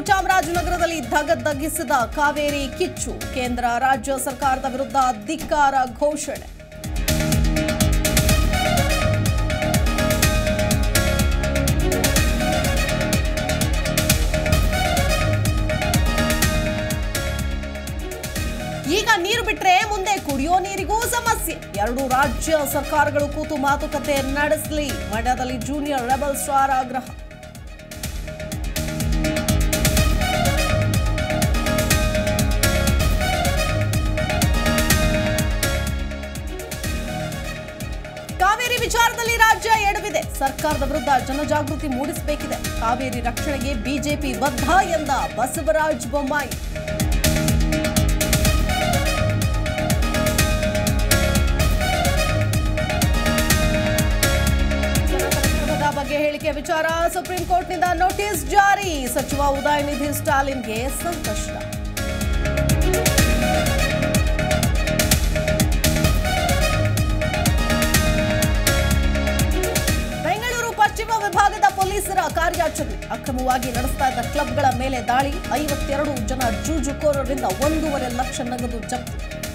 ಚಾಮರಾಜನಗರದಲ್ಲಿ ಧಗಧಗಿಸಿದ ಕಾವೇರಿ ಕಿಚ್ಚು ಕೇಂದ್ರ ರಾಜ್ಯ ಸರ್ಕಾರದ ವಿರುದ್ಧ ಧಿಕ್ಕಾರ ಘೋಷಣೆ ಈಗ ನೀರು ಬಿಟ್ರೆ ಮುಂದೆ ಕುಡಿಯೋ ನೀರಿಗೂ ಸಮಸ್ಯೆ ಎರಡು ರಾಜ್ಯ ಸರ್ಕಾರಗಳು ಕೂತು ಮಾತುಕತೆ ನಡೆಸಲಿ ಮಂಡ್ಯದಲ್ಲಿ ಜೂನಿಯರ್ ರೆಬಲ್ ಸ್ಟಾರ್ ಆಗ್ರಹ ಕಾವೇರಿ ವಿಚಾರದಲ್ಲಿ ರಾಜ್ಯ ಎಡವಿದೆ ಸರ್ಕಾರದ ವಿರುದ್ಧ ಜನಜಾಗೃತಿ ಮೂಡಿಸಬೇಕಿದೆ ಕಾವೇರಿ ರಕ್ಷಣೆಗೆ ಬಿಜೆಪಿ ಬದ್ಧ ಎಂದ ಬಸವರಾಜ ಬೊಮ್ಮಾಯಿ ಸನಾತನ ಬಗ್ಗೆ ಹೇಳಿಕೆ ವಿಚಾರ ಸುಪ್ರೀಂ ಕೋರ್ಟ್ನಿಂದ ನೋಟಿಸ್ ಜಾರಿ ಸಚಿವ ಉದಯನಿಧಿ ಸ್ಟಾಲಿನ್ಗೆ ಸಂಕಷ್ಟ ಬೆಂಗಳೂರು ಪಶ್ಚಿಮ ವಿಭಾಗದ ಪೊಲೀಸರ ಕಾರ್ಯಾಚರಣೆ ಅಕ್ರಮವಾಗಿ ನಡೆಸ್ತಾ ಇದ್ದ ಕ್ಲಬ್ಗಳ ಮೇಲೆ ದಾಳಿ ಐವತ್ತೆರಡು ಜನ ಜೂಜುಕೋರರಿಂದ ಒಂದೂವರೆ ಲಕ್ಷ ನಗದು ಜಪ್ತಿ